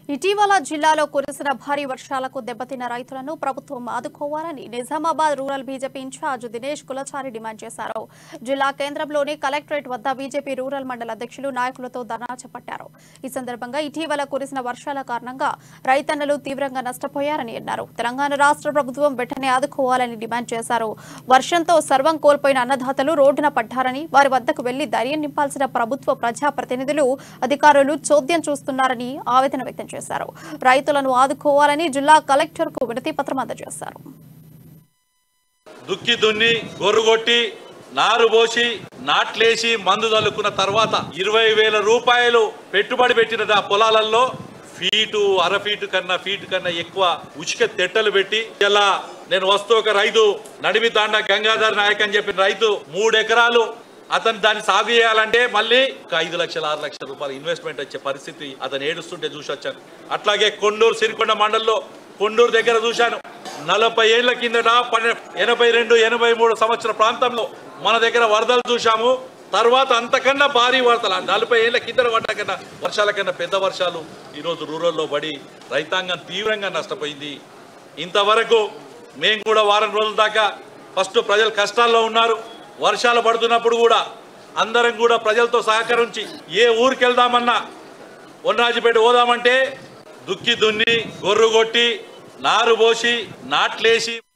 ఇటీవల జిల్లాలో కురిసిన భారీ వర్షాలకు దెబ్బతిన్న రైతులను ప్రభుత్వం ఆదుకోవాలని Nizamabad rural BJP in-charge Dinesh Kulachari demand చేశారు జిల్లా కేంద్రంలోని కలెక్టరేట్ వద్ద బీజేపీ రూరల్ మండల అధ్యక్షులు నాయకులతో ధర్నా చేపట్టారు ఈ సందర్భంగా ఇటీవల కురిసిన వర్షాల కారణంగా రైతన్నలు తీవ్రంగా నష్టపోయారని అన్నారు తెలంగాణ రాష్ట్ర ప్రభుత్వం వెంటనే ఆదుకోవాలని డిమాండ్ చేశారు వర్షంతో సర్వం కోల్పోయిన అన్నదాతలు రోడ్డున పడ్డారని వారి వద్దకు వెళ్లి ధైర్యం నింపాల్సిన ప్రభుత్వ ప్రజాప్రతినిధులు అధికారులు చోద్యం చూస్తున్నారని ఆవేదన వ్యక్తం చేశారు రైతులను ఆదుకోవాలని జిల్లా కలెక్టర్ కు వినతి పత్రం అందజేశారు దుక్కి దున్ని గొర్రుగొట్టి నారు పోసి నాట్లేసి మందు చల్లుకున్న తర్వాత ఇరవై వేల రూపాయలు పెట్టుబడి పెట్టిన ఆ పొలాలలో ఫీటు అర ఫీటు కన్నా ఫీటు కన్నా ఎక్కువ ఉచిక తెట్టలు పెట్టి ఇలా నేను వస్తూ ఒక రైతు నడిమి తాండ గంగాధర్ నాయక్ అని చెప్పిన రైతు మూడు ఎకరాలు అతను దాన్ని సాగు చేయాలంటే మళ్ళీ ఒక ఐదు లక్షల ఆరు లక్షల రూపాయలు ఇన్వెస్ట్మెంట్ వచ్చే పరిస్థితి అతను ఏడుస్తుంటే చూసి వచ్చాను అట్లాగే కొండూరు సిరికొండ మండలంలో కొండూరు దగ్గర చూశాను నలభై ఏళ్ల కిందట పన్నె ఎనభై రెండు ఎనభై మూడు సంవత్సర ప్రాంతంలో మన దగ్గర వరదలు చూశాము తర్వాత అంతకన్నా భారీ వరదలు ఆ నలభై ఏళ్ల కిందట పడ్డ కన్నా వర్షాల కన్నా పెద్ద వర్షాలు ఈరోజు రూరల్లో పడి రైతాంగం తీవ్రంగా నష్టపోయింది ఇంతవరకు మేము కూడా వారం రోజుల దాకా ఫస్ట్ ప్రజలు కష్టాల్లో ఉన్నారు వర్షాలు పడుతున్నప్పుడు కూడా అందరం కూడా ప్రజలతో సహకరించి ఏ ఊరికి వెళ్దామన్నా వనరాజుపేట పోదామంటే దుక్కి దున్ని గొర్రు కొట్టి నారు పోసి నాట్లేసి